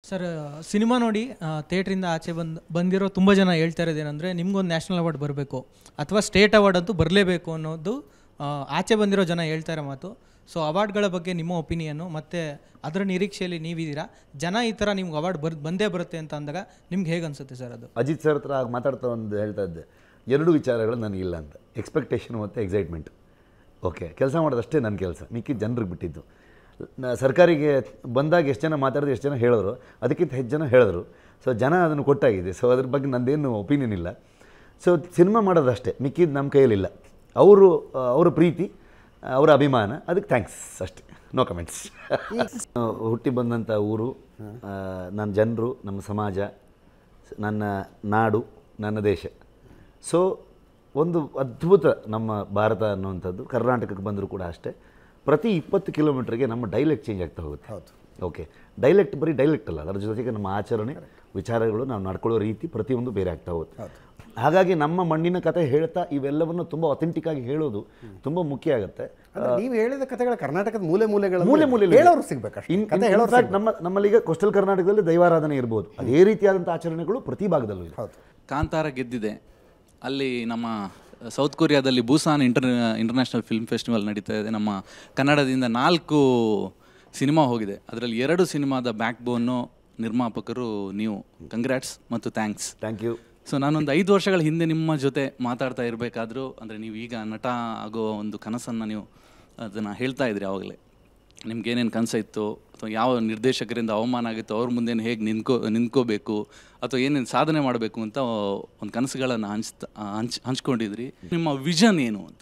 Sir cinema ನೋಡಿ ಥಿಯೇಟ್ರಿಂದ ಆಚೆ ಬಂದು ಬಂದಿರೋ ತುಂಬ ಜನ ಹೇಳ್ತಾ ಇರೋದೇನೆಂದರೆ ನಿಮ್ಗೊಂದು ನ್ಯಾಷನಲ್ ಅವಾರ್ಡ್ ಬರಬೇಕು ಅಥವಾ ಸ್ಟೇಟ್ ಅವಾರ್ಡ್ ಅಂತೂ ಬರಲೇಬೇಕು ಅನ್ನೋದು ಆ, ಆಚೆ ಬಂದಿರೋ ಜನ ಹೇಳ್ತಾ ಇರೋ ಮಾತು ಸೊ ಅವಾರ್ಡ್ಗಳ ಬಗ್ಗೆ ನಿಮ್ಮ ಒಪಿನಿಯನ್ನು ಮತ್ತು ಅದರ ನಿರೀಕ್ಷೆಯಲ್ಲಿ ನೀವಿದ್ದೀರಾ ಜನ ಈ ಥರ ನಿಮ್ಗೆ ಅವಾರ್ಡ್ ಬರ್ ಬಂದೇ ಬರುತ್ತೆ ಅಂತ ಅಂದಾಗ ನಿಮ್ಗೆ ಹೇಗೆ ಅನಿಸುತ್ತೆ ಸರ್ ಅದು ಅಜಿತ್ ಸರ್ ಹತ್ರ ಆಗ ಮಾತಾಡ್ತಾ ಒಂದು ಹೇಳ್ತಾ ಇದ್ದೆ ಎರಡು ವಿಚಾರಗಳು ನನಗಿಲ್ಲ ಅಂತ ಎಕ್ಸ್ಪೆಕ್ಟೇಷನ್ ಮತ್ತು ಎಕ್ಸೈಟ್ಮೆಂಟ್ ಓಕೆ ಕೆಲಸ ಮಾಡೋದಷ್ಟೇ ನನ್ನ ಕೆಲಸ ಮಿಕ್ಕಿದ ಜನರಿಗೆ ಬಿಟ್ಟಿದ್ದು ನ- ಸರ್ಕಾರಿಗೆ ಬಂದಾಗ ಎಷ್ಟು ಜನ ಮಾತಾಡಿದ್ರು ಎಷ್ಟು ಜನ ಹೇಳಿದ್ರು ಅದಕ್ಕಿಂತ ಹೆಚ್ಚು ಜನ ಹೇಳಿದ್ರು ಸೊ ಜನ ಅದನ್ನು ಕೊಟ್ಟಾಗಿದೆ ಸೊ ಅದ್ರ ಬಗ್ಗೆ ನಂದೇನು ಒಪಿನಿಯನ್ ಇಲ್ಲ ಸೊ ಸಿನಿಮಾ ಮಾಡೋದಷ್ಟೇ ಮಿಕ್ಕಿದ್ದು ನಮ್ಮ ಕೈಯಲ್ಲಿಲ್ಲ ಅವರು ಅವರ ಪ್ರೀತಿ ಅವರ ಅಭಿಮಾನ ಅದಕ್ಕೆ ಥ್ಯಾಂಕ್ಸ್ ಅಷ್ಟೇ ನೋ ಕಮೆಂಟ್ಸ್ ಹುಟ್ಟಿ ಬಂದಂಥ ಊರು ಆ, ನನ್ನ ಜನರು ನಮ್ಮ ಸಮಾಜ ನನ್ನ ನಾಡು ನನ್ನ ದೇಶ ಸೊ ಒಂದು ಅದ್ಭುತ ನಮ್ಮ ಭಾರತ ಅನ್ನುವಂಥದ್ದು ಕರ್ನಾಟಕಕ್ಕೆ ಬಂದರೂ ಕೂಡ ಅಷ್ಟೇ ಪ್ರತಿ ಇಪ್ಪತ್ತು ಕಿಲೋಮೀಟ್ರಿಗೆ ನಮ್ಮ ಡೈಲೆಕ್ಟ್ ಚೇಂಜ್ ಆಗ್ತಾ ಹೋಗುತ್ತೆ ಹೌದು. ಓಕೆ ಡೈಲೆಕ್ಟ್ ಬರೀ ಡೈಲೆಕ್ಟ್ ಅಲ್ಲ ಅದರ ಜೊತೆಗೆ ನಮ್ಮ ಆಚರಣೆ ವಿಚಾರಗಳು ನಾವು ನಡ್ಕೊಳ್ಳೋ ರೀತಿ ಪ್ರತಿಯೊಂದು ಬೇರೆ ಆಗ್ತಾ ಹೋಗುತ್ತೆ ಹಾಗಾಗಿ ನಮ್ಮ ಮಣ್ಣಿನ ಕತೆ ಹೇಳ್ತಾ ಇವೆಲ್ಲವನ್ನು ತುಂಬ ಅಥೆಂಟಿಕ್ ಆಗಿ ಹೇಳೋದು ತುಂಬ ಮುಖ್ಯ ಆಗುತ್ತೆ ಅಂದ್ರೆ ನೀವು ಹೇಳಿದ ಕಥೆಗಳ ಕರ್ನಾಟಕದ ಮೂಲೆ ಮೂಲೆಗಳ ಮೂಲೆ ಮೂಲೆ ಹೇಳೋರು ಸಿಗ್ಬೇಕಷ್ಟೇ ಕತೆ ಹೇಳೋರು ಸಿಗ್ಬೇಕು. ನಮ್ಮ ನಮ್ಮಲ್ಲೀಗ ಕೋಸ್ಟಲ್ ಕರ್ನಾಟಕದಲ್ಲಿ ದೈವಾರಾಧನೆ ಇರ್ಬೋದು ಅದೇ ರೀತಿಯಾದಂಥ ಆಚರಣೆಗಳು ಪ್ರತಿ ಭಾಗದಲ್ಲೂ ಇದೆ ಹೌದು ಕಾಂತಾರ ಗೆದ್ದಿದೆ ಅಲ್ಲಿ ನಮ್ಮ ಸೌತ್ ಕೊರಿಯಾದಲ್ಲಿ Busan inter international film festival ನಡೀತಾ ಇದೆ ನಮ್ಮ ಕನ್ನಡದಿಂದ ನಾಲ್ಕು ಸಿನಿಮಾ ಹೋಗಿದೆ ಅದರಲ್ಲಿ ಎರಡು ಸಿನಿಮಾದ ಬ್ಯಾಕ್ ಬೋನು ನಿರ್ಮಾಪಕರು ನೀವು ಕಂಗ್ರ್ಯಾಟ್ಸ್ ಮತ್ತು ಥ್ಯಾಂಕ್ಸ್ ಥ್ಯಾಂಕ್ ಯು ಸೊ ನಾನೊಂದು ಐದು ವರ್ಷಗಳ ಹಿಂದೆ ನಿಮ್ಮ ಜೊತೆ ಮಾತಾಡ್ತಾ ಇರಬೇಕಾದ್ರೂ ಅಂದರೆ ನೀವು ಈಗ ನಟ ಆಗೋ ಒಂದು ಕನಸನ್ನು ನೀವು ಅದನ್ನು ಹೇಳ್ತಾ ಇದ್ರಿ ಆವಾಗಲೇ ನಿಮ್ಗೆ ಏನೇನು ಕನಸಿತ್ತು ಅಥವಾ ಯಾವ ನಿರ್ದೇಶಕರಿಂದ ಅವಮಾನ ಆಗಿತ್ತು ಅವ್ರ ಮುಂದೆ ಹೇಗೆ ನಿಂತ್ಕೋ ನಿಂತ್ಕೋಬೇಕು ಅಥವಾ ಏನೇನು ಸಾಧನೆ ಮಾಡಬೇಕು ಅಂತ ಒಂದು ಕನಸುಗಳನ್ನು ಹಂಚ್ತಾ ಹಂಚ್ ಹಂಚ್ಕೊಂಡಿದ್ರಿ ನಿಮ್ಮ ವಿಷನ್ ಏನು ಅಂತ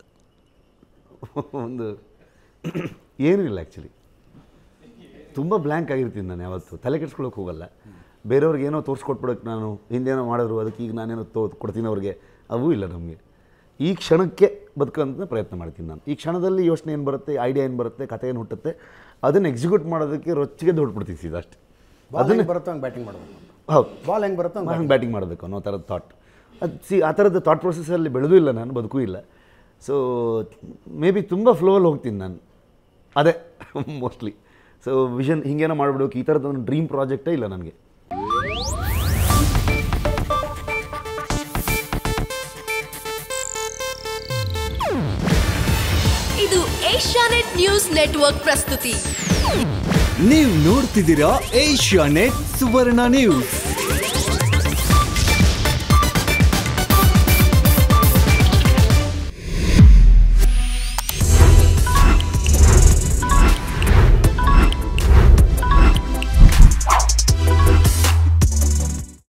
ಒಂದು ಏನೂ ಇಲ್ಲ ಆ್ಯಕ್ಚುಲಿ ತುಂಬ ಬ್ಲ್ಯಾಂಕ್ ಆಗಿರ್ತೀನಿ ನಾನು ಯಾವತ್ತು ತಲೆ ಕೆಡ್ಸ್ಕೊಳಕ್ಕೆ ಹೋಗಲ್ಲ ಬೇರೆಯವ್ರಿಗೆ ಏನೋ ತೋರಿಸ್ಕೊಟ್ಬಿಡಕ್ಕೆ ನಾನು ಹಿಂದೇನೋ ಮಾಡಿದ್ರು ಅದಕ್ಕೆ ಈಗ ನಾನೇನೋ ತೋ ಕೊಡ್ತೀನಿ ಅವ್ರಿಗೆ ಅವೂ ಇಲ್ಲ ನಮಗೆ ಈ ಕ್ಷಣಕ್ಕೆ ಬದುಕೋಂಥ ಪ್ರಯತ್ನ ಮಾಡ್ತೀನಿ ನಾನು ಈ ಕ್ಷಣದಲ್ಲಿ ಯೋಚನೆ ಏನು ಬರುತ್ತೆ ಐಡಿಯಾ ಏನು ಬರುತ್ತೆ ಕತೆ ಏನು ಹುಟ್ಟುತ್ತೆ ಅದನ್ನು ಎಕ್ಸಿಕ್ಯೂಟ್ ಮಾಡೋದಕ್ಕೆ ರೊಚ್ಚಿಗೆ ಹೊಡ್ಬಿಡ್ತೀನಿ ಸೀದಾ ಅಷ್ಟೇ ಬಾಲ್ ಹೆಂಗೆ ಬರುತ್ತೋ ಹಂಗೆ ಬ್ಯಾಟಿಂಗ್ ಮಾಡಬೇಕು ಹೌದು ಬಾಲ್ ಹೆಂಗೆ ಬರುತ್ತೋ ಹಂಗೆ ಹಂಗೆ ಬ್ಯಾಟಿಂಗ್ ಮಾಡಬೇಕು ಅನ್ನೋ ಥರದ ಥಾಟ್ ಅದು ಸಿ ಆ ಥರದ ಥಾಟ್ ಪ್ರೊಸೆಸಲ್ಲಿ ಬೆಳೆದೂ ಇಲ್ಲ ನಾನು ಬದುಕೂ ಇಲ್ಲ ಸೊ ಮೇ ಬಿ ತುಂಬ ಫ್ಲೋವಲ್ಲಿ ಹೋಗ್ತೀನಿ ನಾನು ಅದೇ ಮೋಸ್ಟ್ಲಿ ಸೊ ವಿಷನ್ ಹಿಂಗೇನೋ ಮಾಡ್ಬಿಡ್ಬೇಕು ಈ ಥರದ ಒಂದು ಡ್ರೀಮ್ ಪ್ರಾಜೆಕ್ಟೇ ಇಲ್ಲ ನನಗೆ ಇದು ಏಷ್ಯಾನೆಟ್ ನ್ಯೂಸ್ ನೆಟ್ವರ್ಕ್ ಪ್ರಸ್ತುತಿ ನೀವು ನೋಡ್ತಿದ್ದೀರಾ ಏಷ್ಯಾ ನೆಟ್ ಸುವರ್ಣ ನ್ಯೂಸ್